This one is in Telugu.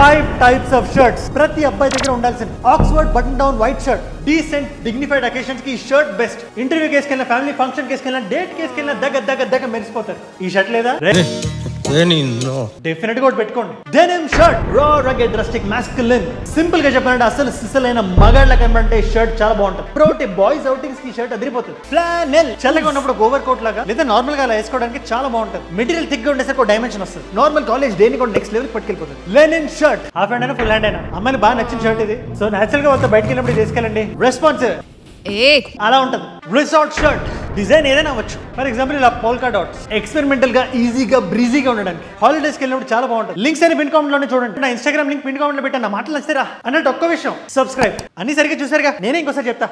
ఫైవ్ టైప్స్ ఆఫ్ షర్ట్స్ ప్రతి అబ్బాయి దగ్గర ఉండాల్సింది Oxford button down white shirt decent dignified occasions కి షర్ట్ బెస్ట్ ఇంటర్వ్యూ కేసుకెళ్ళిన ఫ్యామిలీ ఫంక్షన్ కేసుకెళ్ళిన డేట్ కేసుకెళ్ళిన దగ్గర దగ్గర దగ్గర మెరిసిపోతారు ఈ షర్ట్ లేదా డెఫినెట్ గా ఒకటి పెట్టుకోండి denim shirt raw rugged rustic masculine simple గా చెప్పాలంటే అసలు సిసలైన మగాళ్ళ కనబడే షర్ట్ చాలా బాగుంటుంది ప్రోటి బాయ్స్ అవుటింగ్స్ కి షర్ట్ అదిరిపోతుంది ఫ్లానెల్ చల్లగా ఉన్నప్పుడు ఓవర్ కోట్ లాగా లేదా నార్మల్ గా అలా వేసుకోవడానికి చాలా బాగుంటుంది మెటీరియల్ థిక్ గా ఉండేసరికి ఒక డైమెన్షన్ వస్తుంది నార్మల్ కాలేజ్ దేని కూడా నెక్స్ట్ లెవెల్ పట్టుకెళ్ళిపోతుంది లెనిన్ షర్ట్ హాఫ్ హ్యాండ్ అయినా ఫుల్ హ్యాండ్ అయినా అమ్మాయిలు బాగా నచ్చిన షర్ట్ ఇది సో నేచురల్ గా వస్తే బయటకి వెళ్ళినప్పుడు ఇది తీసుకెళ్ళండి రెస్పాన్స్ ఏ అలా ఉంటుంది రిసార్ట్ షర్ట్ డిజైన్ ఏదైనా అవ్వచ్చు ఫర్ ఎగ్జాంపుల్ ఇలా పోల్కా డాట్స్ ఎక్స్పెరిమెంటల్ గా ఈజీగా బ్రీజీగా ఉండడానికి హాలిడేస్ కి వెళ్ళినప్పుడు చాలా బాగుంటుంది లింక్స్ అని పిన్ కామెంట్ లోనే చూడండి నా ఇన్స్టాగ్రామ్ లింక్ పిన్ కామెంట్ లో పెట్టాను నా మాటలు నచ్చారా అన్నట్టు ఒక్క విషయం సబ్స్క్రైబ్ అన్ని సరిగ్గా చూసారుగా నేనే ఇంకోసారి చెప్తా